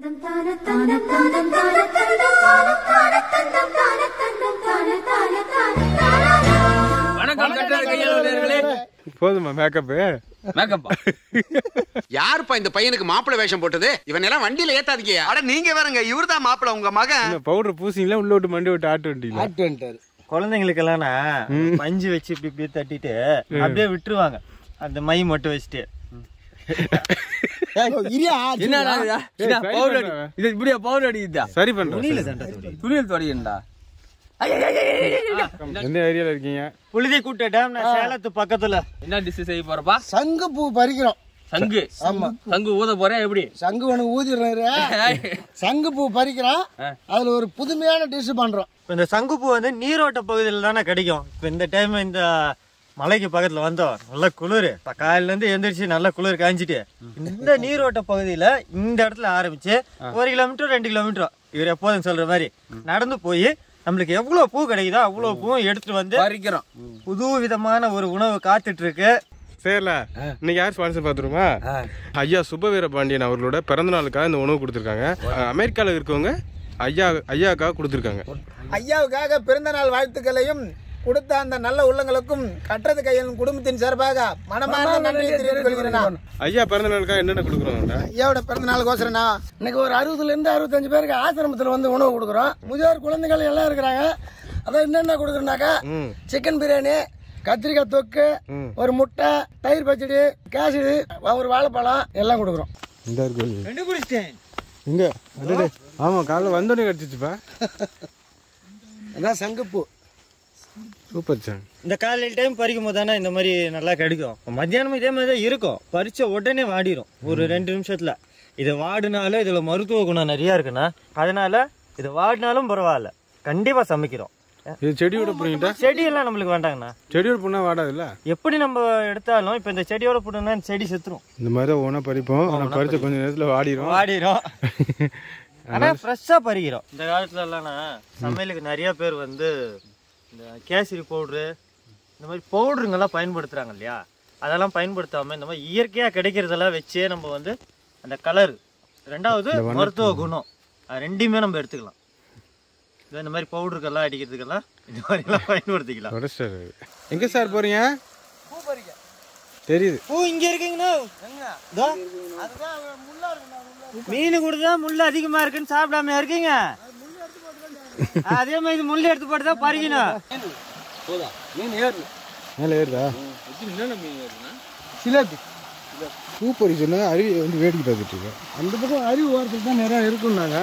வணக்கம் கட்டளை கையாளர்களே போதுமா மேக்கப்பு மேக்கப்பா யாருப்பா இந்த பையனுக்கு மாப்பிள்ளை வேஷம் போட்டது இவன் எல்லாம் வண்டியில ஏத்தாதீங்க அட நீங்க வேறங்க இவர்தான் மாப்பிள உங்க மகன் இந்த பவுடர் பூசிங்களா உள்ள விட்டு மண்டி விட்டு ஆட்டு வண்டியில குழந்தைங்களுக்கெல்லாம் பஞ்சு வச்சு இப்படி இப்படி தட்டிட்டு அப்படியே விட்டுருவாங்க அந்த மை மட்டும் வச்சுட்டு என்னடா இது? என்ன சரி பவுடர் அடி- பண்றேன். இது இப்படியா பவுடர் அடிக்குதா சரி பண்றேன் துணியில் தொடங்கிண்டா எந்த ஏரியால இருக்கீங்க புழுதி கூட்ட டேம் சேலத்து பக்கத்துல என்ன டிஷ் செய்ய போறப்பா சங்கு பூ பறிக்கிறோம் சங்கு ஆமா. சங்கு ஊத போறேன் எப்படி சங்கு ஒன்று ஊதிடுறாரு சங்கு பூ பறிக்கிறோம் அதுல ஒரு புதுமையான டிஷ் பண்றோம் இப்ப இந்த சங்குப்பூ வந்து நீரோட்ட பகுதியில் தானே கிடைக்கும் இப்ப இந்த டைம் இந்த மலைக்கு பக்கத்துல வந்தோம் நல்ல குளிர் இப்ப காலையில இருந்து எந்திரிச்சு நல்ல குளிர் காஞ்சிட்டு இந்த நீரோட்ட பகுதியில இந்த இடத்துல ஆரம்பிச்சு ஒரு கிலோமீட்டர் ரெண்டு கிலோமீட்டர் இவர் எப்போதும் சொல்ற மாதிரி நடந்து போய் நம்மளுக்கு எவ்வளவு பூ கிடைக்குதோ அவ்வளவு பூவும் எடுத்துட்டு வந்து பறிக்கிறோம் புது விதமான ஒரு உணவு காத்துட்டு இருக்கு சரில இன்னைக்கு யார் ஸ்பான்சர் பாத்துருமா ஐயா சுபவீர பாண்டியன் அவர்களோட பிறந்த நாளுக்காக இந்த உணவு கொடுத்துருக்காங்க அமெரிக்கால இருக்கவங்க ஐயா ஐயாக்காக கொடுத்துருக்காங்க ஐயாவுக்காக பிறந்த நாள் வாழ்த்துக்களையும் கொடுத்த அந்த நல்ல உள்ளங்களுக்கும் கட்டது கையன் குடும்பத்தின் சார்பாக மனமார்ந்த நன்றியை தெரிவித்துக் கொள்கிறேன் ஐயா பிறந்த நாளுக்காக என்னென்ன கொடுக்குறோம் ஐயாவோட பிறந்த நாளுக்கோசரம்னா இன்னைக்கு ஒரு அறுபதுல இருந்து அறுபத்தஞ்சு பேருக்கு ஆசிரமத்தில் வந்து உணவு கொடுக்குறோம் முதியோர் குழந்தைகள் எல்லாம் இருக்கிறாங்க அதான் என்னென்ன கொடுக்குறோம்னாக்கா சிக்கன் பிரியாணி கத்திரிக்காய் தொக்கு ஒரு முட்டை தயிர் பச்சடி கேசரி ஒரு வாழைப்பழம் எல்லாம் கொடுக்குறோம் இந்த இருக்கு கண்டுபிடிச்சிட்டேன் இங்க அடடே. ஆமா காலைல வந்தோடனே கிடைச்சிச்சுப்பா அதான் சங்குப்பூ சூப்பர் சாங் இந்த காலையில் டைம் பறிக்கும் போது தானே இந்த மாதிரி நல்லா கிடைக்கும் மத்தியானம் இதே மாதிரி தான் இருக்கும் பறிச்ச உடனே வாடிடும் ஒரு ரெண்டு நிமிஷத்துல இது வாடினாலும் இதுல மருத்துவ குணம் நிறைய இருக்குண்ணா அதனால இது வாடினாலும் பரவாயில்ல கண்டிப்பா சமைக்கிறோம் இது செடியோட போனீங்கட்டா செடியெல்லாம் நம்மளுக்கு வேண்டாங்கண்ணா செடியோட போனா வாடாதுல்ல எப்படி நம்ம எடுத்தாலும் இப்ப இந்த செடியோட போட்டோம்னா இந்த செடி செத்துரும் இந்த மாதிரி தான் ஒன்றா பறிப்போம் ஆனால் பறிச்ச கொஞ்ச நேரத்தில் வாடிடும் வாடிடும் ஆனா ஃப்ரெஷ்ஷா பறிக்கிறோம் இந்த காலத்துல எல்லாம் சமையலுக்கு நிறைய பேர் வந்து இந்த கேசரி பவுட்ரு இந்த மாதிரி பவுடருங்கெல்லாம் பயன்படுத்துறாங்க இல்லையா அதெல்லாம் பயன்படுத்தாம இந்த மாதிரி இயற்கையா கிடைக்கிறதெல்லாம் வச்சே நம்ம வந்து அந்த கலர் ரெண்டாவது மருத்துவ குணம் அது ரெண்டையுமே நம்ம எடுத்துக்கலாம் இதோ இந்த மாதிரி பவுடருக்கெல்லாம் அடிக்கிறதுக்கெல்லாம் இந்த மாதிரி எல்லாம் பயன்படுத்திக்கலாம் சார் எங்கே சார் போறீங்க தெரியுது பூ இங்க இருக்குங்கண்ணா இதோ. மீன் கொடுத்தா முள் அதிகமா இருக்குன்னு சாப்பிடாம இருக்கீங்க அதே மாதிரி முள் எடுத்து போட்டு தான் பறிக்கணும் மேலே ஏறுதா சிலேபி பூ பறி சொன்னா அருவி வந்து வேடிக்கை பார்த்துட்டு இருக்கேன் அந்த பக்கம் அறிவு ஓரத்துக்கு தான் நிறைய இருக்குன்னாங்க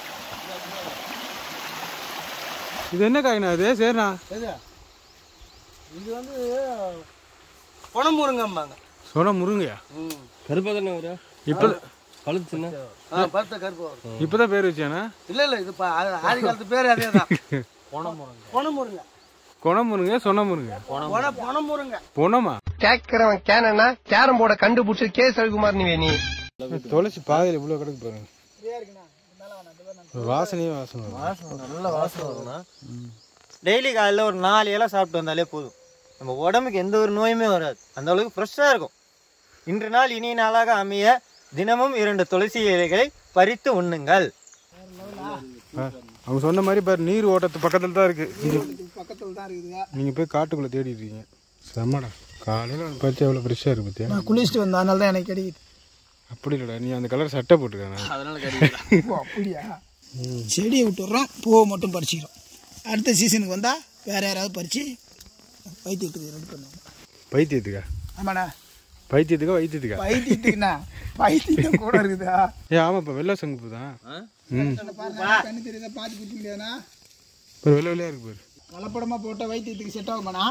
இது என்ன காய்னா அது சரிண்ணா இது வந்து பணமுருங்கம்பாங்க சொன்ன முருங்கையா கருப்பா தானே வரும் இப்போ பழுத்துச்சுன்னா ஆ பருத்த கருப்பு வரும் இப்போதான் பேர் வச்சானா இல்ல இல்ல இது பா- ஆ- ஆதி காலத்து பேர் அதே தான் பணமுருங்க கொண முருங்கை சொன்ன முருங்கை பண பணமுருங்க பொணமா கேக்குறவன் கேனா கேரம் போர்ட கண்டுபிடிச்சு கே ரவிக்குமார் நீ நீ துளசி பாதையில் இவ்வளோ கிடக்கு பாருங்க ஒரு வாசனையே வாசனை வரும். நல்ல வாசனை வரும்னா டெய்லி காலையில் ஒரு நாலு இலை சாப்பிட்டு வந்தாலே போதும் நம்ம உடம்புக்கு எந்த ஒரு நோயுமே வராது அந்த அளவுக்கு ஃப்ரெஷ்ஷாக இருக்கும் இன்று நாள் இனிய நாளாக அமைய தினமும் இரண்டு துளசி இலைகளை பறித்து உண்ணுங்கள் ஆ, அவங்க சொன்ன மாதிரி பாரு நீர் ஓட்டத்து பக்கத்தில் தான் இருக்கு பக்கத்துல தான் இருக்குதுங்க நீங்கள் போய் காட்டுக்குள்ளே தேடிட்டு இருக்கீங்க செம்மடா காலையில் பறிச்சு எவ்வளோ ஃப்ரெஷ்ஷாக இருக்கு பார்த்தியா நான் குளிச்சுட்டு வந்தேன் அதனால தான் எனக்கு கிடைக்குது அப்படி இல்லைடா நீ அந்த கலர் சட்டை போட்டுருக்கேன் அதனால கிடையாது ஓ அப்படியா செடியை விட்டுடுறோம் பூவை மட்டும் பறிச்சிக்கிறோம் அடுத்த சீசனுக்கு வந்தால் வேற யாராவது பறித்து வைத்தியத்துக்கு ரெடி பண்ணுவாங்க பைத்தியத்துக்கா ஆமாண்ணா பைத்தியத்துக்கா வைத்தியத்துக்கா வைத்தியத்துக்குண்ணா வைத்தியம் கூட இருக்குதா ஏ ஆமாப்பா வெள்ளை சங்குப்பு தான் ம் கண்ணு தெரியுதா பார்த்து கொடுத்தீங்களா ஒரு வெள்ளை வெள்ளையாக இருக்கு பாரு கலப்படமாக போட்டால் வைத்தியத்துக்கு செட் ஆகுமாண்ணா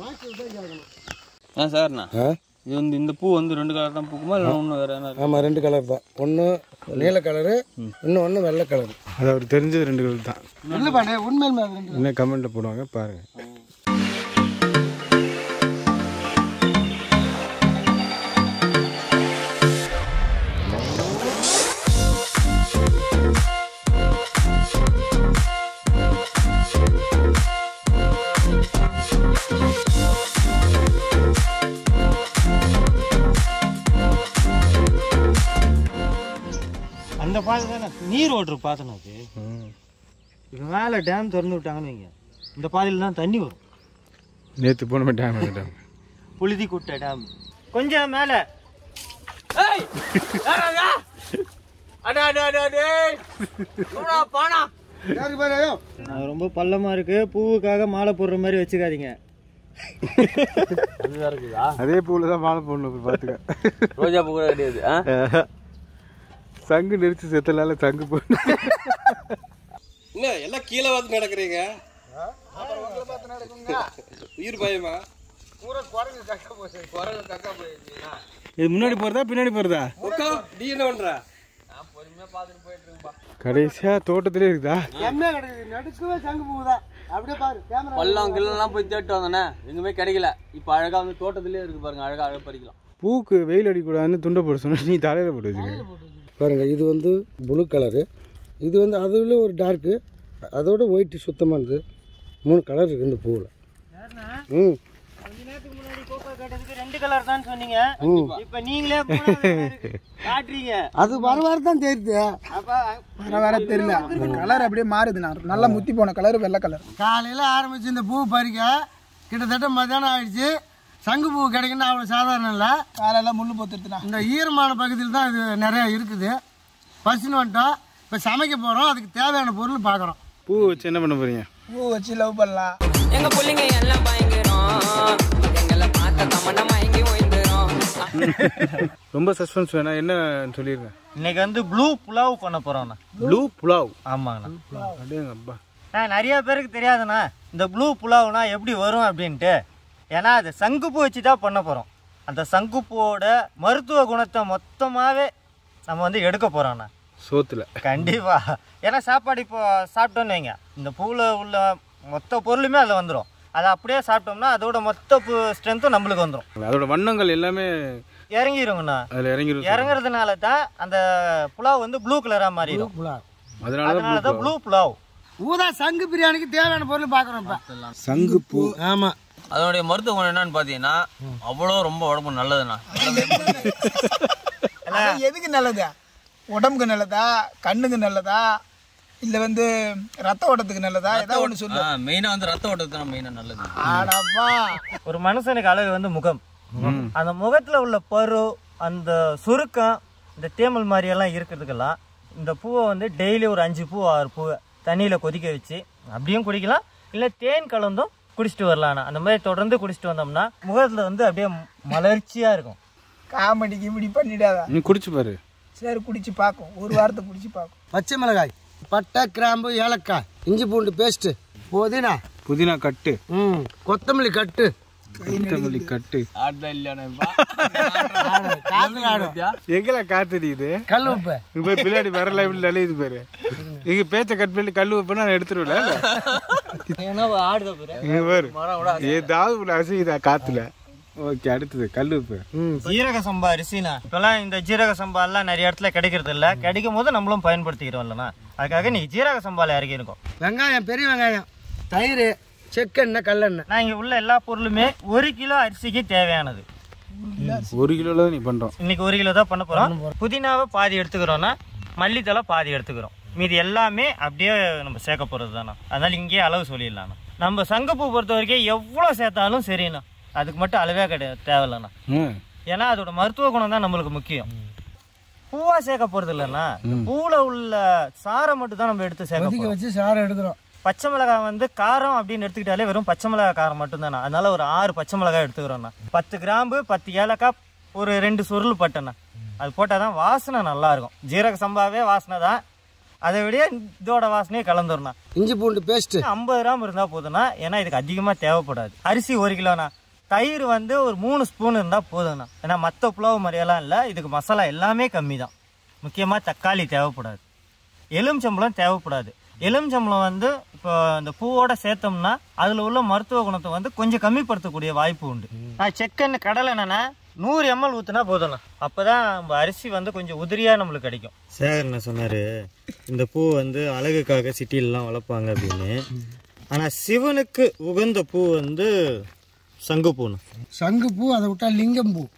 ஆ சார்ண்ணா இது வந்து இந்த பூ வந்து ரெண்டு கலர் தான் பூக்குமா இல்லை இன்னும் வேற என்ன ஆமாம் ரெண்டு கலர் தான் ஒன்று நீல கலரு இன்னும் ஒன்று வெள்ளை கலரு அது அவர் தெரிஞ்சது ரெண்டு கலர் தான் இல்லைப்பாண்ணே உண்மையிலுமே அது ரெண்டு என்ன கமெண்ட்டில் போடுவாங்க பாருங்க அந்த பாதை நீர் ஓட்டுற பாத்தனா அது இப்போ மேலே டேம் திறந்து விட்டாங்கன்னு வைங்க இந்த பாதையில் தான் தண்ணி வரும் நேற்று போன டேம் டேம் புழுதி குட்டை டேம் கொஞ்சம் மேலே ரொம்ப பள்ளமா இருக்கு பூவுக்காக மாலை போடுற மாதிரி வச்சுக்காதீங்க அதே பூவில் தான் மாலை போடணும் பார்த்துக்க ரோஜா பூ கூட கிடையாது ஆ? சங்கு நெரிச்சு செத்தலால சங்கு போடணும் என்ன எல்லாம் கீழே வந்து நடக்கிறீங்க உயிர் பயமா இது முன்னாடி போகிறதா பின்னாடி போகிறதா உக்கா, நீ என்ன பண்ற கடைசியாக தோட்டத்திலே இருக்குதா என்ன கிடைக்குது நடுக்கவே சங்கு பூதான் அப்படியே பாரு கேமரா பள்ளம் கிள்ளலாம் போய் தேட்டு வந்தோன்னே எங்குமே கிடைக்கல இப்போ அழகா வந்து தோட்டத்திலே இருக்கு பாருங்க அழகா அழகா பறிக்கலாம் பூக்கு வெயில் அடிக்கூடாதுன்னு துண்டை போட சொன்னா நீ தலையில் போட்டு வச்சுக்க பாருங்க இது வந்து ப்ளூ கலரு இது வந்து அதில் ஒரு டார்க்கு அதோட ஒயிட் சுத்தமானது மூணு கலர் இருக்கு இந்த பூவில் ம் கொஞ்ச நேரத்துக்கு முன்னாடி கோகோ கேட்டதுக்கு ரெண்டு கலர் தான் சொன்னீங்க ம் இப்போ நீங்களே மூணாவது colour காட்டுறீங்க அது வர வர தான் தெரியுது அப்ப வர வர தெரியல அந்த கலர் அப்படியே மாறுதுண்ணா நல்லா முத்தி போன கலர் வெள்ளை கலர் காலையில் ஆரம்பிச்சு இந்த பூ பறிக்க கிட்டத்தட்ட மத்தியானம் ஆயிடுச்சு சங்கு பூ கிடைக்குன்னு அவ்வளோ சாதாரணம் இல்லை காலெல்லாம் முள்ளு போத்துருத்துண்ணா இந்த ஈரமான பகுதியில் தான் இது நிறைய இருக்குது பறிச்சுன்னு வந்துட்டோம் இப்போ சமைக்க போகிறோம் அதுக்கு தேவையான பொருள் பார்க்குறோம் பூ வச்சு என்ன பண்ண போறீங்க பூ வச்சு லவ் பண்ணலாம் எங்க புள்ளைங்க எல்லாம் பயங்கரம் எங்களை பார்த்த தமன்னா மயங்கி ஓய்ந்துரும் ரொம்ப சஸ்பென்ஸ் வேணாம் என்ன சொல்லிடுறேன் இன்னைக்கு வந்து ப்ளூ புலாவ் பண்ண போறோம்ண்ணா ப்ளூ புலாவ் ஆமாங்கண்ணா அப்படியேங்க அப்பா நான் நிறைய பேருக்கு தெரியாதுண்ணா இந்த ப்ளூ புலாவ்னா எப்படி வரும் அப்படின்ட்டு ஏன்னா அது சங்குப்பூ வச்சு தான் பண்ண போகிறோம் அந்த சங்குப்பூவோட மருத்துவ குணத்தை மொத்தமாகவே நம்ம வந்து எடுக்க போகிறோண்ணா சோத்துல கண்டிப்பா ஏன்னா சாப்பாடு இப்போ சாப்பிட்டோன்னு வைங்க இந்த பூவில் உள்ள மொத்த பொருளுமே அதில் வந்துடும் அதை அப்படியே சாப்பிட்டோம்னா அதோட மொத்த ஸ்ட்ரென்த்தும் நம்மளுக்கு வந்துடும் அதோட வண்ணங்கள் எல்லாமே இறங்கிருங்கண்ணா அதில் இறங்கிரும் இறங்குறதுனால தான் அந்த புலாவ் வந்து ப்ளூ கலராக மாறிடும் அதனால அதனால தான் ப்ளூ புலாவ் ஊதா சங்கு பிரியாணிக்கு தேவையான பொருள் பார்க்குறோம் இப்போ சங்கு பூ ஆமாம் அதனுடைய மருத்துவ குணம் என்னன்னு பார்த்தீங்கன்னா அவ்வளோ ரொம்ப உடம்பு நல்லதுண்ணா அது எதுக்கு நல்லது உடம்புக்கு நல்லதா கண்ணுக்கு நல்லதா இல்ல வந்து ரத்த ஓட்டத்துக்கு நல்லதா ஏதாவது ஒண்ணு சொல்லு மெயினாக வந்து ரத்த ஓட்டத்துக்கு தான் மெயினாக நல்லது ஆடாப்பா ஒரு மனுஷனுக்கு அழகு வந்து முகம் அந்த முகத்துல உள்ள பரு அந்த சுருக்கம் இந்த தேமல் மாதிரி எல்லாம் இருக்கிறதுக்கெல்லாம் இந்த பூவை வந்து டெய்லி ஒரு அஞ்சு பூ ஆறு பூவை தண்ணியில கொதிக்க வச்சு அப்படியும் குடிக்கலாம் இல்ல தேன் கலந்தும் குடிச்சிட்டு வரலாம் அந்த மாதிரி தொடர்ந்து குடிச்சிட்டு வந்தோம்னா முகத்துல வந்து அப்படியே மலர்ச்சியா இருக்கும் காமெடிக்கு இப்படி பண்ணிடாத நீ குடிச்சு பாரு சரி குடிச்சு பார்க்கும் ஒரு வாரத்தை குடிச்சு பார்க்கும் பச்சை மிளகாய் பட்டை கிராம்பு ஏலக்காய் இஞ்சி பூண்டு பேஸ்ட்டு புதினா புதினா கட்டு ம் கொத்தமல்லி கட்டு கொத்தமல்லி கட்டு ஆட்டம் இல்லையாண்ணா காத்துல ஆடும் எங்கெல்ல காத்தடிக்குது கல் உப்பு இங்க போய் பின்னாடி வரல இப்படி நலையுது பாரு இங்க பேச்ச கட் பண்ணி கல்லு வைப்பா நான் எடுத்துருவேன் ஆடுத இங்க பாரு ஏதாவது ஒண்ணு அசையுதா காத்துல ஓகே அடுத்தது கல் உப்பு ஜீரக சம்பா அரிசினா இப்பெல்லாம் இந்த ஜீரக சம்பா எல்லாம் நிறைய இடத்துல கிடைக்கிறது இல்ல கிடைக்கும் போது நம்மளும் பயன்படுத்திக்கிறோம் இல்லைண்ணா அதுக்காக நீ ஜீரக சம்பால இறக்கி இருக்கோம் வெங்காயம் பெரிய வெங்காயம் தயிர் செக்கெண்ணெய் கல்லெண்ணெய் நான் இங்க உள்ள எல்லா பொருளுமே ஒரு கிலோ அரிசிக்கு தேவையானது ஒரு கிலோல தான் நீ பண்றோம் இன்னைக்கு ஒரு கிலோ தான் பண்ண போறோம் புதினாவை பாதி எடுத்துக்கிறோம்னா மல்லித்தலை பாதி எடுத்துக்கிறோம் மீதி எல்லாமே அப்படியே நம்ம சேர்க்க போறது தானே அதனால இங்கேயே அளவு சொல்லிடலாம் நம்ம சங்கப்பூ பொறுத்த வரைக்கும் எவ்வளோ சேர்த்தாலும் சரிண்ணா அதுக்கு மட்டும் அளவே கிடையாது தேவையில்லைண்ணா ம். ஏன்னா அதோட மருத்துவ குணம் தான் நம்மளுக்கு முக்கியம் பூவா சேர்க்க போறது இல்லைண்ணா இந்த பூல உள்ள சாரை மட்டும் தான் நம்ம எடுத்து சேர்க்க கொதிக்க போறோம் வச்சு சாறை எடுக்கிறோம் பச்சை மிளகாய் வந்து காரம் அப்படின்னு எடுத்துக்கிட்டாலே வெறும் பச்சை மிளகாய் காரம் மட்டும்தாண்ணா அதனால ஒரு ஆறு பச்சை மிளகாய் எடுத்துக்கிறோண்ணா பத்து கிராம்பு பத்து ஏலக்காய் ஒரு ரெண்டு சுருள் பட்டண்ணா அது போட்டால் தான் வாசனை நல்லா இருக்கும் ஜீரக சம்பாவே வாசனை தான் அதை விட இதோட வாசனையே கலந்துடணும் இஞ்சி பூண்டு பேஸ்ட்டு ஐம்பது கிராம் இருந்தால் போதும்னா ஏன்னா இதுக்கு அதிகமாக தேவைப்படாது அரிசி ஒரு கிலோண்ணா தயிர் வந்து ஒரு மூணு ஸ்பூன் இருந்தால் போதும்ண்ணா ஏன்னா மற்ற புலவு மாதிரியெல்லாம் இல்லை இதுக்கு மசாலா எல்லாமே கம்மி தான் முக்கியமாக தக்காளி தேவைப்படாது எலுமிச்சம்பழம் தேவைப்படாது எலுமிச்சம்பழம் வந்து இப்போ இந்த பூவோட சேர்த்தோம்னா அதில் உள்ள மருத்துவ குணத்தை வந்து கொஞ்சம் கம்மிப்படுத்தக்கூடிய வாய்ப்பு உண்டு நான் செக்கெண்ணெய் கடலை என்னன்னா நூறு எம்எல் ஊற்றுனா போதும்ண்ணா அப்போ தான் நம்ம அரிசி வந்து கொஞ்சம் உதிரியாக நம்மளுக்கு கிடைக்கும் சேகர்ண்ணா சொன்னார் இந்த பூ வந்து அழகுக்காக சிட்டிலலாம் வளர்ப்பாங்க அப்படின்னு ஆனால் சிவனுக்கு உகந்த பூ வந்து சங்குப்பூண்ணா சங்கு பூ அதை விட்டா லிங்கம் பூ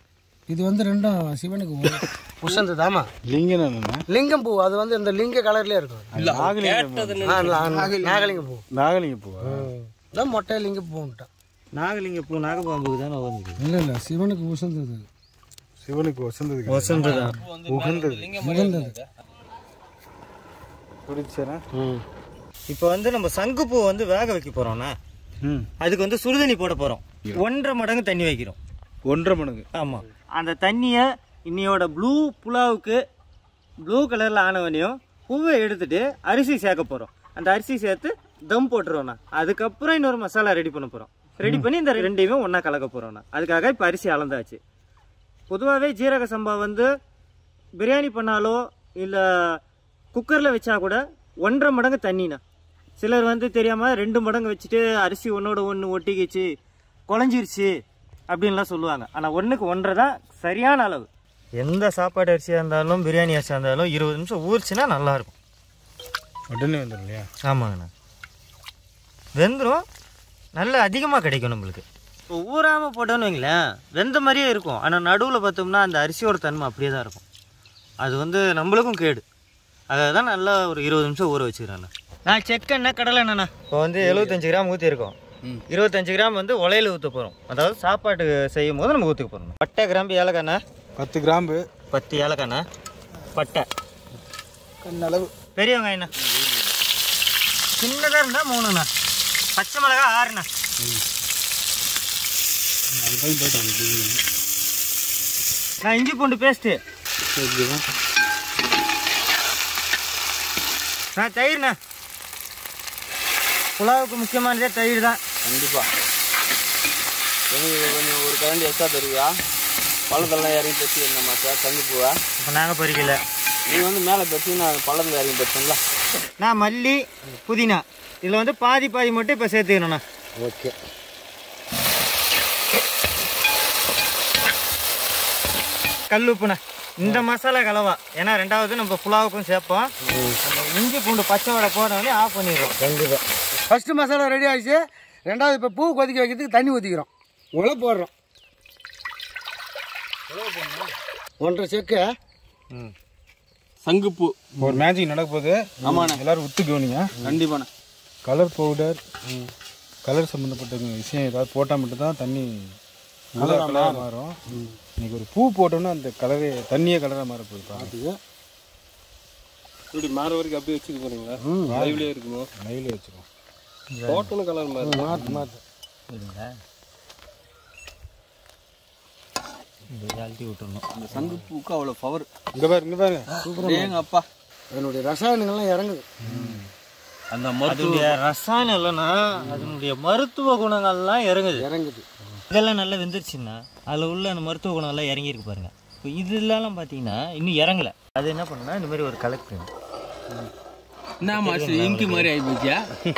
இது வந்து ரெண்டும் சிவனுக்கு உசந்து தாமா லிங்கம் என்னண்ணா லிங்கம் பூ அது வந்து இந்த லிங்க கலர்லயே இருக்கும் ஆ, நா- நாகலிங்க பூ நாகலிங்க பூவா இதான் மொட்டை லிங்க பூன்ட்டான் நாகலிங்க பூ நாகப்பாம்புக்கு தானே வந்து இல்லை இல்லை சிவனுக்கு உசந்தது சிவனுக்கு வசந்ததுக்கு வசந்ததான் உகந்தது உகந்தது பிடிச்சனா இப்போ வந்து நம்ம சங்குப்பூ வந்து வேக வைக்க போறோம்னா ம் அதுக்கு வந்து சுடுதண்ணி போட போறோம் ஒன்றரை மடங்கு தண்ணி வைக்கிறோம் ஒன்றரை மடங்கு ஆமாம் அந்த தண்ணியை இன்னையோட ப்ளூ புலாவுக்கு ப்ளூ கலரில் ஆனவனையும் பூவை எடுத்துட்டு அரிசி சேர்க்க போகிறோம் அந்த அரிசி சேர்த்து தம் போட்டுருவோண்ணா அதுக்கப்புறம் இன்னொரு மசாலா ரெடி பண்ண போகிறோம் ரெடி பண்ணி இந்த ரெண்டையுமே ஒன்றா கலக்க போகிறோண்ணா அதுக்காக இப்போ அரிசி அளந்தாச்சு பொதுவாகவே ஜீரக சம்பா வந்து பிரியாணி பண்ணாலோ இல்லை குக்கரில் வச்சா கூட ஒன்றரை மடங்கு தண்ணிண்ணா சிலர் வந்து தெரியாமல் ரெண்டு மடங்கு வச்சுட்டு அரிசி ஒன்றோட ஒன்று ஒட்டிக்கிச்சு குழஞ்சிருச்சு அப்படின்லாம் சொல்லுவாங்க ஆனால் ஒன்றுக்கு ஒன்றரை தான் சரியான அளவு எந்த சாப்பாடு அரிசியாக இருந்தாலும் பிரியாணி அரிசியாக இருந்தாலும் இருபது நிமிஷம் ஊறிச்சுன்னா நல்லாயிருக்கும் உடனே வந்துடும் இல்லையா ஆமாங்கண்ணா வெந்துடும் நல்ல அதிகமாக கிடைக்கும் நம்மளுக்கு இப்போ ஊறாமல் போட்டோன்னு வைங்களேன் வெந்த மாதிரியே இருக்கும் ஆனால் நடுவில் பார்த்தோம்னா அந்த அரிசியோட தன்மை அப்படியே தான் இருக்கும் அது வந்து நம்மளுக்கும் கேடு அதை தான் நல்லா ஒரு இருபது நிமிஷம் ஊற வச்சுக்கிறேன் நான் செக்கெண்ணெய் கடலை எண்ணெய்ண்ணா இப்போ வந்து எழுபத்தஞ்சு கிராம் ஊற்றிருக்கோம் இருபத்தஞ்சு கிராம் வந்து உலையில ஊற்ற போகிறோம் அதாவது சாப்பாடு செய்யும் போது நம்ம ஊற்றுக்க போகிறோம் பட்டை கிராம்பு ஏலக்காண்ணா பத்து கிராம்பு பத்து ஏலக்காண்ணா பட்டை கண்ணளவு பெரிய வெங்காயண்ணா சின்னதாக இருந்தால் மூணுண்ணா பச்சை மிளகா ஆறுண்ணா நான் இஞ்சி பூண்டு பேஸ்ட்டு நான் தயிர்ண்ணா புலாவுக்கு முக்கியமானதே தயிர் தான் கண்டிப்பா எனக்கு கொஞ்சம் ஒரு கரண்டி எக்ஸ்ட்ரா தருவியா பழத்தெல்லாம் இறங்கி பற்றி என்னம்மா சார் தண்ணி பூவா இப்போ நாங்கள் பறிக்கல நீ வந்து மேலே பற்றி நான் பள்ளத்தில் இறங்கி பற்றல நான் மல்லி புதினா இதில் வந்து பாதி பாதி மட்டும் இப்போ சேர்த்துக்கணுண்ணா ஓகே கல் உப்புண்ணா இந்த மசாலா கலவா ஏன்னா ரெண்டாவது நம்ம புலாவுக்கும் சேர்ப்போம் அந்த இஞ்சி பூண்டு பச்சை வடை போடனே ஆஃப் பண்ணிடுறோம் கண்டிப்பாக ஃபஸ்ட்டு மசாலா ரெடி ஆயிடுச்சு ரெண்டாவது இப்போ பூ கொதிக்க வைக்கிறதுக்கு தண்ணி ஊற்றிக்கிறோம் உலை போடுறோம் ஒன்றரை செக்கு சங்குப்பூ ஒரு மேஜிக் நடக்க போகுது ஆமாண்ணே. எல்லாரும் உத்து கவனிங்க கண்டிப்பாண்ணே கலர் பவுடர் கலர் சம்மந்தப்பட்ட விஷயம் ஏதாவது போட்டால் மட்டும்தான் தண்ணி கலர் கலராக மாறும் இன்னைக்கு ஒரு பூ போட்டோம்னா அந்த கலரே தண்ணியே கலராக மாற போகுது பாருங்க இப்படி மாற வரைக்கும் அப்படியே வச்சுக்க போறீங்களா லைவ்லயே இருக்குமோ லைவ்ல வச்சுக்கோ டோட்டல் கலர் மாதிரி மாற்று மாற்று அழுத்தி விட்டுறணும் இந்த சங்குப்பூக்கு அவ்வளோ பவர் இங்கே பாரு இங்கே பாருங்க ஏங்க அப்பா அதனுடைய ரசாயனங்கள்லாம் இறங்குது அந்த மருத்துவ அதனுடைய ரசாயனம் இல்லைன்னா அதனுடைய மருத்துவ குணங்கள்லாம் இறங்குது இறங்குது இதெல்லாம் நல்லா வெந்துருச்சுன்னா அதில் உள்ள அந்த மருத்துவ குணம்லாம் இறங்கியிருக்கு பாருங்க இப்போ இதெல்லாம் பார்த்தீங்கன்னா இன்னும் இறங்கல அது என்ன பண்ணுன்னா இந்த மாதிரி ஒரு கலெக்ட் என்ன மாஸ்டர் இங்கு மாதிரி ஆகி போச்சியா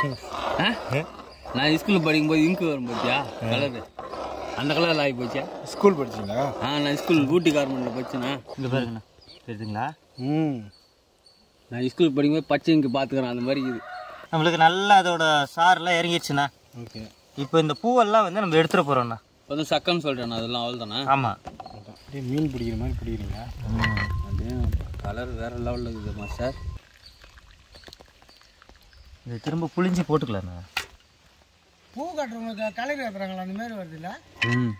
நான் ஸ்கூலில் படிக்கும்போது இங்கு வரும் போச்சியா கலரு அந்த கலரில் ஆகி போச்சியா ஸ்கூல் படிச்சிங்களா ஆ நான் ஸ்கூல் ஊட்டி கார்மெண்ட்டில் படிச்சேனா இங்கே பாருங்கண்ணா தெரியுதுங்களா ம் நான் ஸ்கூல் படிக்கும்போது பச்சை இங்கு பார்த்துக்கிறேன் அந்த மாதிரி இது நம்மளுக்கு நல்லா அதோட சாரெல்லாம் இறங்கிடுச்சுண்ணா ஓகே இப்போ இந்த பூவெல்லாம் வந்து நம்ம எடுத்துட போகிறோம்ண்ணா வந்து சக்கன்னு சொல்கிறேன் அதெல்லாம் அவள் தானே ஆமாம் அப்படியே மீன் பிடிக்கிற மாதிரி பிடிக்கிறீங்க அப்படியே கலர் வேற லெவலில் இருக்குது மாஸ்டர் இது திரும்ப புளிஞ்சு போட்டுக்கலாண்ணா பூ கட்டுறவங்களுக்கு கலர் ஏற்றுறாங்களா அந்த மாதிரி வருது இல்லை ம்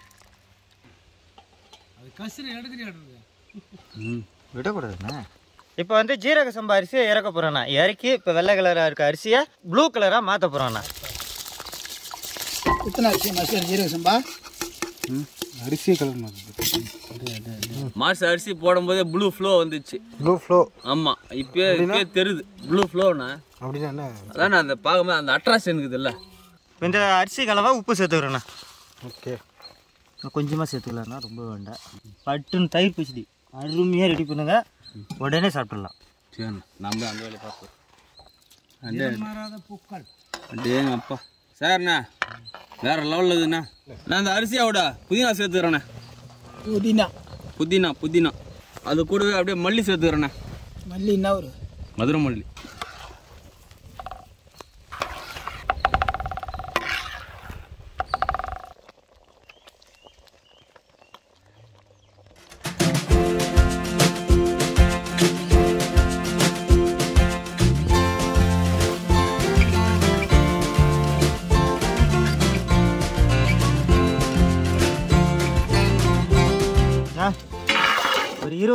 அது கசுறு எடுத்துட்டு கட்டுறது ம் விடக்கூடாதுண்ணா இப்போ வந்து ஜீரக சம்பா அரிசியை இறக்க போகிறோண்ணா இறக்கி இப்போ வெள்ளை கலராக இருக்க அரிசியை ப்ளூ கலராக மாற்ற போகிறோண்ணா இத்தனை அரிசி மசூர் ஜீரக சம்பா அரிசியே கலர் மாதிரி மாஸ்டர் அரிசி போடும்போதே ப்ளூ ஃப்ளோ வந்துச்சு ப்ளூ ஃப்ளோ ஆமாம் இப்பயே இப்பயே தெரியுது ப்ளூ ஃப்ளோண்ணா அப்படின்னா என்ன அதான் அந்த பார்க்கும்போது அந்த அட்ராக்ஷன் இருக்குதுல்ல இப்போ இந்த அரிசி கலவா உப்பு சேர்த்துக்கிறோண்ணா ஓகே கொஞ்சமாக சேர்த்துக்கலாம்ண்ணா ரொம்ப வேண்டாம் பட்டுன்னு தயிர் பச்சடி அருமையாக ரெடி பண்ணுங்க உடனே சாப்பிட்றலாம் சரிண்ணா நம்ம அந்த வேலையை பார்ப்போம் அண்டே மாறாத பூக்கள் அடேங்க அப்பா சார்ண்ணா வேற லெவலில் இருக்குண்ணா நான் அந்த அரிசியோட புதினா சேர்த்துக்கிறேண்ணே புதினா புதினா புதினா அது கூடவே அப்படியே மல்லி சேர்த்துக்கிறேண்ணே மல்லி என்ன ஒரு மதுரை மல்லி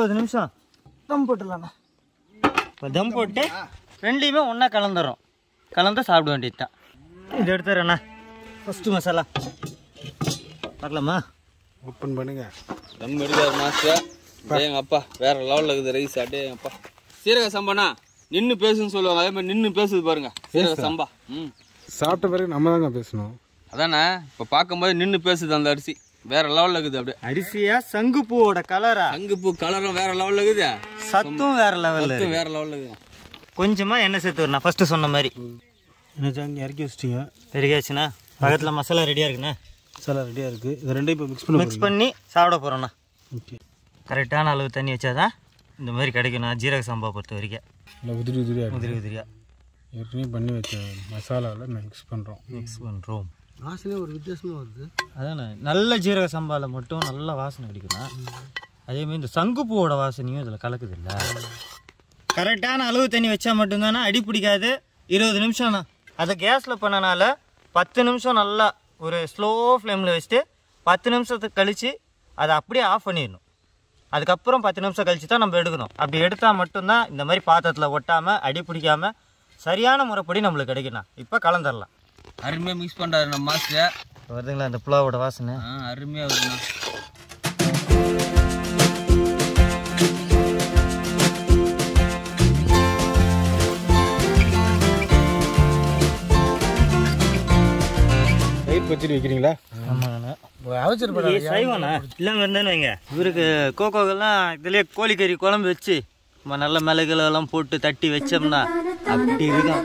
இருபது நிமிஷம் தம் போட்டுடலாண்ணா இப்போ தம் போட்டு ரெண்டையுமே ஒன்றா கலந்துடுறோம் கலந்து சாப்பிட வேண்டியது தான் இது எடுத்துறேண்ணா ஃபஸ்ட்டு மசாலா பார்க்கலாமா ஓப்பன் பண்ணுங்க தம் எடுக்காரு மாஸ்டர் டேய் எங்க அப்பா வேற லெவல்ல இருக்குது ரைஸ் அடே எங்க அப்பா சீரக சம்பானா நின்னு பேசுன்னு சொல்லுவாங்க அதே மாதிரி நின்னு பேசுது பாருங்க சீரக சம்பா ம் சாப்பிட்ட பிறகு நம்ம தாங்க பேசணும் அதானே இப்போ பார்க்கும்போது நின்னு பேசுது அந்த அரிசி வேற லெவல்ல இருக்குது அப்படியே அரிசியா சங்குப்பூவோட கலரா சங்குப்பூ கலரும் வேற லெவல்ல இருக்குது சத்தும் வேற லெவலில் சத்தும் வேற லெவல்ல இருக்குது கொஞ்சமாக எண்ணெய் சேர்த்து வரணும் ஃபஸ்ட்டு சொன்ன மாதிரி என்ன இறக்கி வச்சிட்டீங்க ரெடியாச்சுண்ணா பக்கத்தில் மசாலா ரெடியாக இருக்குண்ணா மசாலா ரெடியாக இருக்குது இது ரெண்டையும் இப்போ மிக்ஸ் பண்ண மிக்ஸ் பண்ணி சாப்பிட போகிறோண்ணா ஓகே கரெக்டான அளவு தண்ணி வச்சாதான் இந்த மாதிரி கிடைக்குண்ணா ஜீரக சம்பா பொறுத்த வரைக்கும் இல்லை உதிரி உதிரியாக உதிரி உதிரியா ஏற்கனவே பண்ணி வச்ச மசாலாவில் மிக்ஸ் பண்ணுறோம் மிக்ஸ் பண்ணுறோம் வாசனை ஒரு வித்தியாசமாக வருது அதானே நல்ல ஜீரக சம்பாவில் மட்டும் நல்ல வாசனை கிடைக்குண்ணா அதேமாதிரி இந்த சங்குப்பூவோட வாசனையும் இதில் கலக்குது இல்லை கரெக்டான அளவு தண்ணி வச்சா மட்டும்தானே அடி பிடிக்காது இருபது நிமிஷம்ண்ணா அதை கேஸில் பண்ணனால பத்து நிமிஷம் நல்லா ஒரு ஸ்லோ ஃப்ளேமில் வச்சுட்டு பத்து நிமிஷத்துக்கு கழித்து அதை அப்படியே ஆஃப் பண்ணிடணும் அதுக்கப்புறம் பத்து நிமிஷம் கழிச்சு தான் நம்ம எடுக்கணும் அப்படி எடுத்தால் மட்டும்தான் இந்த மாதிரி பாத்திரத்தில் ஒட்டாமல் அடி பிடிக்காம சரியான முறைப்படி நம்மளுக்கு கிடைக்குண்ணா இப்போ கலந்துடலாம் அருமையா மிக்ஸ் பண்றாரு நம்ம மாஸ்டர் வருதுங்களா இந்த புலாவோட வாசனை ஆ அருமையா வருதுண்ணா தயிர் பச்சடி வைக்கிறீங்களா ஆமாங்கண்ணா அவசரப்பட இது சைவண்ணா இல்லாமல் இருந்தேன்னு வைங்க இவருக்கு கோகோக்கெல்லாம் இதுலேயே கோழிக்கறி குழம்பு வச்சு நம்ம நல்ல மிளகுல எல்லாம் போட்டு தட்டி வச்சோம்னா அப்படி இருக்கும்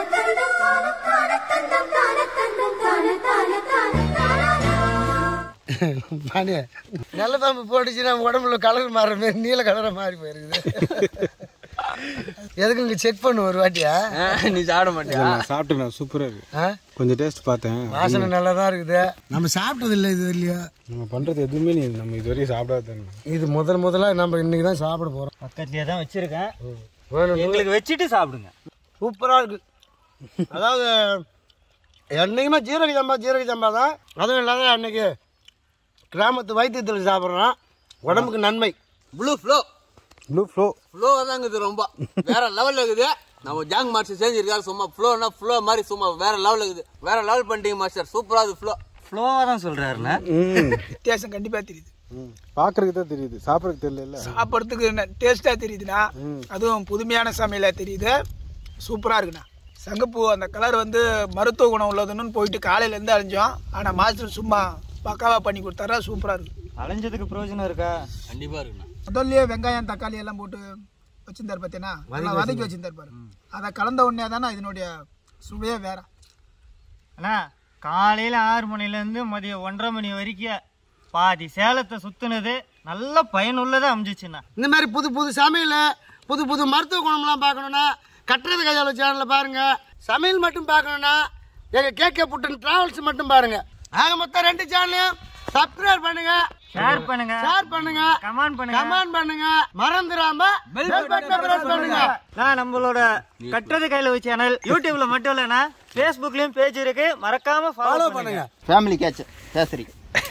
பாண்டிய நல்ல பாம்பு போட்டுச்சுன்னா உடம்புல கலர் மாறுற மாதிரி நீல கலரை மாறி போயிருக்குது எதுக்கு இங்கே செக் பண்ணு ஒரு வாட்டியா நீ சாப்பிட மாட்டியா நான் சாப்பிட்டேன் நான் சூப்பராக இருக்கு ஆ? கொஞ்சம் டேஸ்ட் பார்த்தேன் வாசனை நல்லா தான் இருக்குது நம்ம சாப்பிட்டது இல்லை இது இல்லையா நம்ம பண்ணுறது எதுவுமே நீ நம்ம இதுவரையும் சாப்பிடாத இது முதல் முதல்ல நம்ம இன்னைக்கு தான் சாப்பிட போகிறோம் பக்கத்துலேயே தான் வச்சிருக்கேன் எங்களுக்கு வச்சுட்டு சாப்பிடுங்க சூப்பராக இருக்கு அதாவது என்னைக்குமே ஜீரக சம்பா ஜீரக சம்பா தான் அதுவும் இல்லாத அன்னைக்கு கிராமத்து வைத்தியத்தில் சாப்பிட்றோம் உடம்புக்கு நன்மை blue flow blue flow flow தாங்குது ரொம்ப வேற லெவல்ல இருக்குது நம்ம ஜாங் மாஸ்டர் செஞ்சிருக்காரு சும்மா ஃப்ளோனா ஃப்ளோ மாதிரி சும்மா வேற லெவல்ல இருக்குது வேற லெவல் பண்ணிட்டீங்க மாஸ்டர் சூப்பரா அது ஃப்ளோ ஃப்ளோவாக தான் சொல்கிறாருண்ணா ம் வித்தியாசம் கண்டிப்பா தெரியுது பார்க்கறதுக்கு தான் தெரியுது சாப்பிட்றதுக்கு தெரியல சாப்பிட்றதுக்கு டேஸ்டா தெரியுதுண்ணா அதுவும் புதுமையான சமையலா தெரியுது சூப்பரா இருக்குண்ணா சங்கப்பூ அந்த கலர் வந்து மருத்துவ குணம் உள்ளதுன்னு போயிட்டு காலையில இருந்து அழிஞ்சோம் ஆனா மாஸ்டர் சும்மா பக்காவா பண்ணி கொடுத்தாரா சூப்பரா இருக்கு அலைஞ்சதுக்கு பிரயோஜனம் இருக்கா கண்டிப்பா இருக்குண்ணா முதல்லயே வெங்காயம் தக்காளி எல்லாம் போட்டு வச்சிருந்தாரு பார்த்தீங்கன்னா நல்லா வதக்கி வச்சிருந்தாரு பாரு அதை கலந்த உடனே தானே இதனுடைய சுவையே வேற அண்ணா காலையில் ஆறு மணிலேருந்து மதியம் ஒன்றரை மணி வரைக்கும் பாதி சேலத்தை சுற்றுனது நல்ல பயனுள்ளதாக அமைஞ்சிச்சுண்ணா இந்த மாதிரி புது புது சமையல் புது புது மருத்துவ குணம்லாம் பார்க்கணுன்னா கட்டுறது கையாள சேனலில் பாருங்க சமையல் மட்டும் பார்க்கணுன்னா எங்கள் கேகே புட்டன் டிராவல்ஸ் மட்டும் பாருங்க ஆக மொத்தம் ரெண்டு சேனலையும் சப்ஸ்கிரைப் பண்ணுங்க ஷேர் பண்ணுங்க ஷேர் பண்ணுங்க கமெண்ட் பண்ணுங்க கமெண்ட் பண்ணுங்க மறந்துடாம பெல் பட்டனை பிரஸ் பண்ணுங்க நான் நம்மளோட கட்டுறது கையில் வச்ச சேனல் யூடியூப்ல மட்டும் இல்லைண்ணா ஃபேஸ்புக்லயும் பேஜ் இருக்கு மறக்காம ஃபாலோ பண்ணுங்க ஃபேமிலி கேட்ச் கேசரி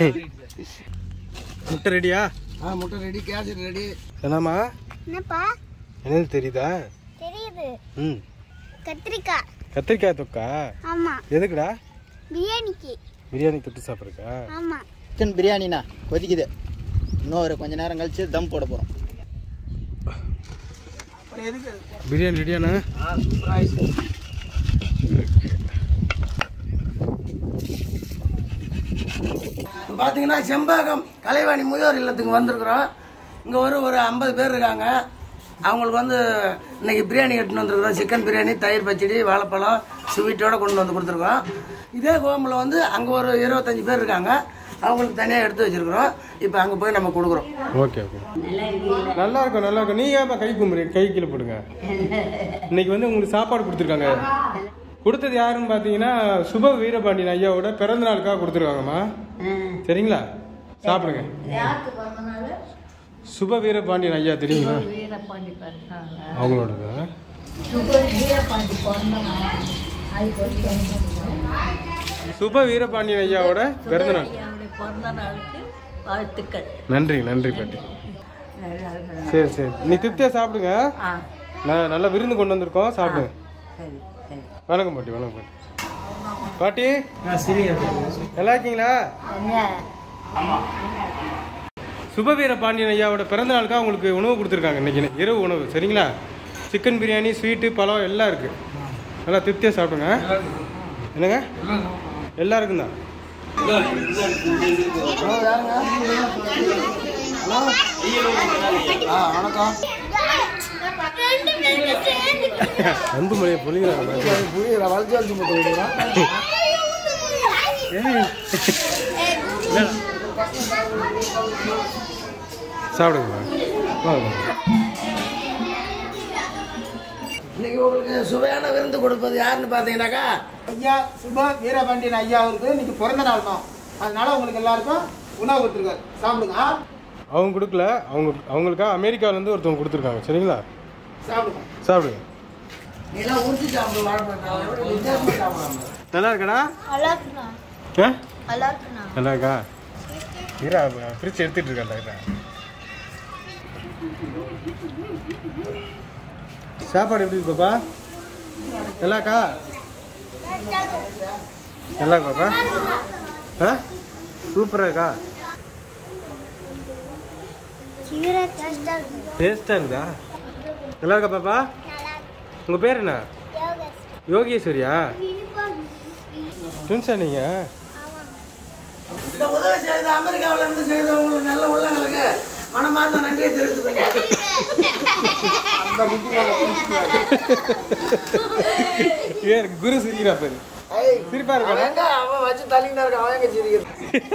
முட்டை ரெடியா ஆ முட்டை ரெடி கேசரி ரெடி என்னம்மா என்னப்பா என்னது தெரியுதா தெரியுது ம் கத்திரிக்காய் கத்திரிக்காய் தொக்கா ஆமா எதுக்குடா பிரியாணிக்கு பிரியாணி தொட்டு சாப்பிட்றக்கா ஆமா சிக்கன் பிரியாணிண்ணா கொதிக்குது இன்னும் ஒரு கொஞ்ச நேரம் கழிச்சு தம் போட போகிறோம் பிரியாணி ரெடியாண்ணா பார்த்தீங்கன்னா செம்பாகம் கலைவாணி முதியோர் இல்லத்துக்கு வந்திருக்கிறோம் இங்கே ஒரு ஒரு ஐம்பது பேர் இருக்காங்க அவங்களுக்கு வந்து இன்னைக்கு பிரியாணி எடுத்துன்னு வந்திருக்கிறோம் சிக்கன் பிரியாணி தயிர் பச்சடி வாழைப்பழம் ஸ்வீட்டோட கொண்டு வந்து கொடுத்துருக்கோம் இதே கோமில் வந்து அங்கே ஒரு இருபத்தஞ்சி பேர் இருக்காங்க அவங்களுக்கு தனியாக எடுத்து வச்சிருக்கிறோம் இப்போ அங்கே போய் நம்ம கொடுக்குறோம் ஓகே ஓகே நல்லா இருக்கும் நல்லா இருக்கும் நீங்க ஏன் கை கும்புறீங்க கை கீழே போடுங்க இன்னைக்கு வந்து உங்களுக்கு சாப்பாடு கொடுத்துருக்காங்க கொடுத்தது யாருன்னு பார்த்தீங்கன்னா சுப வீரபாண்டியன் ஐயாவோட பிறந்த நாளுக்காக கொடுத்துருக்காங்கம்மா சரிங்களா சாப்பிடுங்க சுப வீரபாண்டியன் ஐயா தெரியுங்களா அவங்களோட சுப வீரபாண்டியன் ஐயாவோட பிறந்த நாள் பிறந்த நாளுக்கு வாழ்த்துக்கள் நன்றி நன்றி பாட்டி சரி சரி நீ திருப்தியா சாப்பிடுங்க நான் நல்ல விருந்து கொண்டு வந்திருக்கோம் சாப்பிடுங்க வணக்கம் பாட்டி வணக்கம் பாட்டி பாட்டி நல்லா இருக்கீங்களா சுபவீர பாண்டியன் ஐயாவோட பிறந்த நாளுக்காக உங்களுக்கு உணவு கொடுத்துருக்காங்க இன்னைக்கு இரவு உணவு சரிங்களா சிக்கன் பிரியாணி ஸ்வீட்டு பழம் எல்லாம் இருக்கு நல்லா திருப்தியாக சாப்பிடுங்க என்னங்க எல்லாருக்கும் தான் வணக்கம் அன்பு மொழியை பொழிகிறாங்க புரியுதா வளைச்சு வளைச்சு முட்டை விடுறா சாப்பிடுங்க வாங்க இன்னைக்கு உங்களுக்கு சுவையான விருந்து கொடுப்பது யாருன்னு பார்த்தீங்கன்னாக்கா ஐயா சுபா வீரபாண்டியன் ஐயா அவருக்கு இன்னைக்கு பிறந்த நாள் தான் அதனால உங்களுக்கு எல்லாருக்கும் உணவு கொடுத்துருக்காரு சாப்பிடுங்க ஆ? அவங்க கொடுக்கல அவங்க அவங்களுக்காக அமெரிக்காவிலேருந்து ஒருத்தவங்க கொடுத்துருக்காங்க சரிங்களா சாப்பிடுங்க சாப்பிடுங்க நீலாம் ஊற்றி சாப்பிடு வாழைப்பழம் எப்படி வித்தியாசமாக சாப்பிடாம நல்லா இருக்கடா நல்லா இருக்குண்ணா ஆ நல்லா இருக்குண்ணா நல்லா இருக்கா இரா ஃப்ரிட்ஜ் எடுத்துட்டு இருக்கா இரா சாப்பாடு எப்படி இருக்கு பாப்பா நல்லா இருக்கா நல்லா இருக்கா பாப்பா ஆ சூப்பராக இருக்கா கீரை டேஸ்டாக இருக்கு டேஸ்டாக இருக்குதா நல்லா இருக்கா பாப்பா உங்கள் பேர் என்ன யோகேஸ்வரியா ட்வின்ஸா நீங்கள் இந்த உதவி செய்த அமெரிக்காவில இருந்து செய்தவங்களுக்கு நல்ல உள்ளங்களுக்கு மனமார்ந்த நன்றியை தெரிவித்துக்கோங்க ஏன் குரு சிரிக்கிறா பேரு சிரிப்பா இருக்கா அவன் எங்க அவன் வச்சு தள்ளிக்கிட்டு இருக்கான் அவன் எங்க சிரிக்கிறது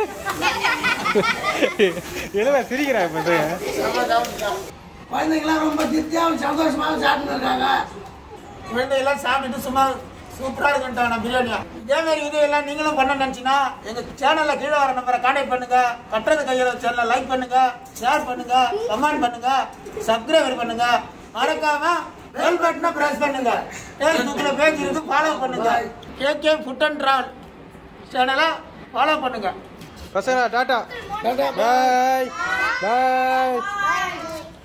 என்னடா சிரிக்கிறா இப்போ குழந்தைங்களாம் ரொம்ப திருப்தியாகவும் சந்தோஷமாகவும் சாப்பிட்டு இருக்காங்க குழந்தையெல்லாம் சாப்பிட்டுட்டு சும்மா சூப்பராக இருக்குன்ட்டாங்க பிரியாணியா இதே மாதிரி இது எல்லாம் நீங்களும் பண்ண நினச்சின்னா எங்கள் சேனலில் கீழே வர நம்பரை கான்டாக்ட் பண்ணுங்க கட்டுறது கையில் சேனலை லைக் பண்ணுங்க ஷேர் பண்ணுங்க கமெண்ட் பண்ணுங்க சப்ஸ்கிரைபர் பண்ணுங்க மறக்காம பெல் பட்டனை பிரஸ் பண்ணுங்க ஃபேஸ்புக்கில் பேஜ் இருக்கு ஃபாலோ பண்ணுங்க கேகே ஃபுட் அண்ட் ட்ராவல் சேனலை ஃபாலோ பண்ணுங்க பசங்களா டாட்டா பாய் பாய்